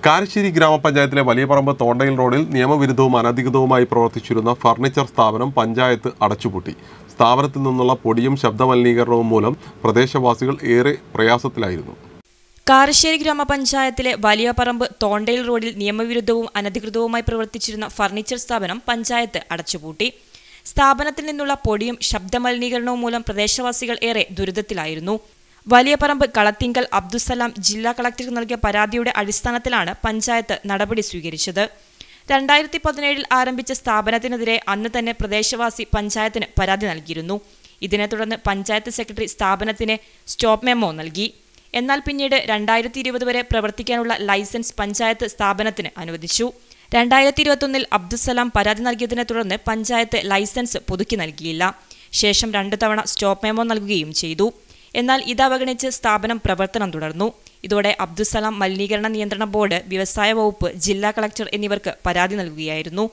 കാരശ്ശേരി ഗ്രാമപഞ്ചായത്തിലെ വലിയ പറമ്പ് തോണ്ടയിൽ റോഡിൽ നിയമവിരുദ്ധവും അനധികൃതവുമായി പ്രവർത്തിച്ചിരുന്ന ഫർണിച്ചർ സ്ഥാപനം പഞ്ചായത്ത് അടച്ചുപൂട്ടി സ്ഥാപനത്തിൽ നിന്നുള്ള പൊടിയും ശബ്ദമലിനീകരണവും മൂലം പ്രദേശവാസികൾ ഏറെ പ്രയാസത്തിലായിരുന്നു കാരശ്ശേരി ഗ്രാമപഞ്ചായത്തിലെ വലിയ പറമ്പ് തോണ്ടയിൽ റോഡിൽ നിയമവിരുദ്ധവും അനധികൃതവുമായി പ്രവർത്തിച്ചിരുന്ന ഫർണിച്ചർ സ്ഥാപനം പഞ്ചായത്ത് അടച്ചുപൂട്ടി സ്ഥാപനത്തിൽ നിന്നുള്ള പൊടിയും ശബ്ദമലിനീകരണവും മൂലം പ്രദേശവാസികൾ ഏറെ ദുരിതത്തിലായിരുന്നു വലിയ പറമ്പ് കളത്തിങ്കൽ അബ്ദുസലാം ജില്ലാ കളക്ടർക്ക് നൽകിയ പരാതിയുടെ അടിസ്ഥാനത്തിലാണ് പഞ്ചായത്ത് നടപടി സ്വീകരിച്ചത് രണ്ടായിരത്തി പതിനേഴിൽ ആരംഭിച്ച സ്ഥാപനത്തിനെതിരെ അന്ന് തന്നെ പ്രദേശവാസി പഞ്ചായത്തിന് പരാതി നൽകിയിരുന്നു ഇതിനെ തുടർന്ന് പഞ്ചായത്ത് സെക്രട്ടറി സ്ഥാപനത്തിന് സ്റ്റോപ്പ് മെമ്മോ നൽകി എന്നാൽ പിന്നീട് രണ്ടായിരത്തി ഇരുപത് വരെ പ്രവർത്തിക്കാനുള്ള ലൈസൻസ് പഞ്ചായത്ത് സ്ഥാപനത്തിന് അനുവദിച്ചു രണ്ടായിരത്തി ഇരുപത്തൊന്നിൽ അബ്ദുസലാം പരാതി നൽകിയതിനെ തുടർന്ന് പഞ്ചായത്ത് ലൈസൻസ് പുതുക്കി നൽകിയില്ല ശേഷം രണ്ടു തവണ സ്റ്റോപ്പ് മെമ്മോ നൽകുകയും ചെയ്തു എന്നാൽ ഇത് അവഗണിച്ച് സ്ഥാപനം പ്രവർത്തനം തുടർന്നു ഇതോടെ അബ്ദുസലാം മലിനീകരണ നിയന്ത്രണ ബോർഡ് വ്യവസായ വകുപ്പ് ജില്ലാ കളക്ടർ എന്നിവർക്ക് പരാതി നൽകുകയായിരുന്നു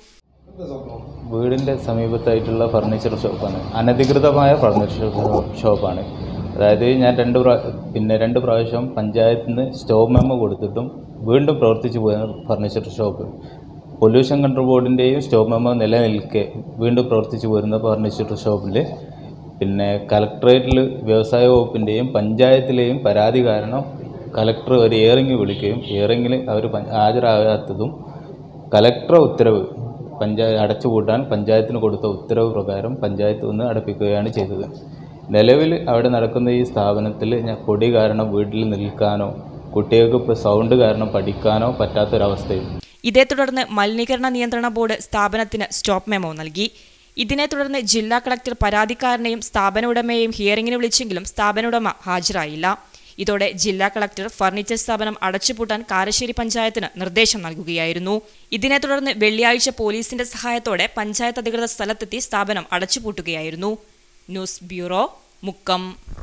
വീടിൻ്റെ സമീപത്തായിട്ടുള്ള ഫർണിച്ചർ ഷോപ്പാണ് അനധികൃതമായ ഫർണിച്ചർ ഷോപ്പാണ് അതായത് ഞാൻ രണ്ട് പ്രാ പിന്നെ രണ്ട് പ്രാവശ്യം പഞ്ചായത്തിൽ നിന്ന് സ്റ്റോപ്പ് മെമ്മോ കൊടുത്തിട്ടും വീണ്ടും പ്രവർത്തിച്ചു പോയ ഫർണിച്ചർ ഷോപ്പ് പൊല്യൂഷൻ കൺട്രോൾ ബോർഡിൻ്റെയും സ്റ്റോപ്പ് മെമ്മോ നിലനിൽക്കെ വീണ്ടും പ്രവർത്തിച്ചു പോരുന്ന ഫർണിച്ചർ ഷോപ്പിൽ പിന്നെ കലക്ട്രേറ്റിൽ വ്യവസായ വകുപ്പിൻ്റെയും പഞ്ചായത്തിലെയും പരാതി കാരണം കലക്ടർ ഒരു ഇയറിംഗ് വിളിക്കുകയും ഇയറിംഗിൽ അവർ ഹാജരാകാത്തതും കലക്ടർ ഉത്തരവ് പഞ്ചായത്ത് അടച്ചുപൂട്ടാൻ പഞ്ചായത്തിന് കൊടുത്ത ഉത്തരവ് പ്രകാരം പഞ്ചായത്ത് നിന്ന് അടപ്പിക്കുകയാണ് ചെയ്തത് നിലവിൽ അവിടെ നടക്കുന്ന ഈ സ്ഥാപനത്തിൽ ഞാൻ പൊടി കാരണം വീട്ടിൽ നിൽക്കാനോ കുട്ടികൾക്ക് ഇപ്പോൾ സൗണ്ട് കാരണം പഠിക്കാനോ പറ്റാത്തൊരവസ്ഥയും ഇതേ തുടർന്ന് മലിനീകരണ നിയന്ത്രണ ബോർഡ് സ്ഥാപനത്തിന് സ്റ്റോപ്പ് മെമ്മോ നൽകി ഇതിനെ തുടർന്ന് ജില്ലാ കളക്ടർ പരാതിക്കാരനെയും സ്ഥാപന ഉടമയെയും ഹിയറിംഗിന് വിളിച്ചെങ്കിലും സ്ഥാപന ഉടമ ഹാജരായില്ല ഇതോടെ ജില്ലാ കളക്ടർ ഫർണിച്ചർ സ്ഥാപനം അടച്ചുപൂട്ടാൻ കാരശ്ശേരി പഞ്ചായത്തിന് നിർദ്ദേശം നൽകുകയായിരുന്നു ഇതിനെ തുടർന്ന് വെള്ളിയാഴ്ച പോലീസിന്റെ സഹായത്തോടെ പഞ്ചായത്ത് അധികൃതർ സ്ഥലത്തെത്തി സ്ഥാപനം അടച്ചുപൂട്ടുകയായിരുന്നു ന്യൂസ് ബ്യൂറോ മുക്കം